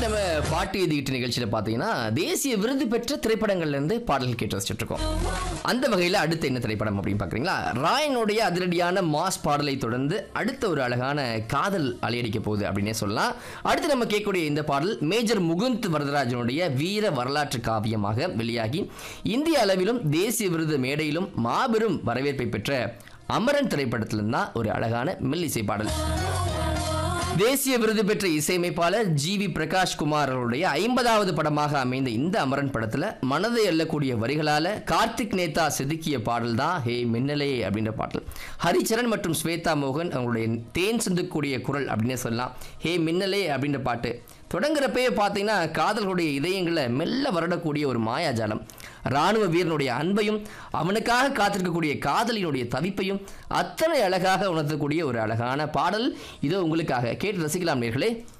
நம்ம பாட்டு எழுதிக்கிட்ட நிகழ்ச்சியில் பார்த்தீங்கன்னா தேசிய விருது பெற்ற திரைப்படங்கள்லேருந்து பாடல் கேட்டு வச்சுட்டு இருக்கோம் அந்த வகையில் அடுத்த என்ன திரைப்படம் அப்படின்னு பார்க்குறீங்களா ராயனுடைய அதிரடியான மாஸ் பாடலை தொடர்ந்து அடுத்த ஒரு அழகான காதல் அலையடிக்க போகுது அப்படின்னே சொல்லலாம் அடுத்து நம்ம கேட்கக்கூடிய இந்த பாடல் மேஜர் முகுந்த் வரதராஜனுடைய வீர வரலாற்று காவியமாக வெளியாகி இந்திய அளவிலும் தேசிய விருது மேடையிலும் மாபெரும் வரவேற்பை பெற்ற அமரன் திரைப்படத்திலிருந்து தான் ஒரு அழகான மெல்லிசை பாடல் தேசிய விருது பெற்ற இசையமைப்பாளர் ஜி வி பிரகாஷ் குமார் அவருடைய ஐம்பதாவது படமாக அமைந்த இந்த அமரன் படத்துல மனதை எல்லக்கூடிய வரிகளால கார்த்திக் நேதா செதுக்கிய பாடல் தான் ஹே மின்னலே அப்படின்ற பாடல் ஹரிச்சரன் மற்றும் ஸ்வேதா மோகன் அவங்களுடைய தேன் சிந்தக்கூடிய குரல் அப்படின்னே சொல்லலாம் ஹே மின்னலே அப்படின்ற பாட்டு தொடங்குறப்பயே பார்த்தீங்கன்னா காதல்களுடைய இதயங்களை மெல்ல வருடக்கூடிய ஒரு மாயாஜாலம் ராணுவ வீரனுடைய அன்பையும் அவனுக்காக காத்திருக்கக்கூடிய காதலினுடைய தவிப்பையும் அத்தனை அழகாக உணர்த்தக்கூடிய ஒரு அழகான பாடல் இதோ உங்களுக்காக கேட்டு ரசிக்கலாம் நேர்களே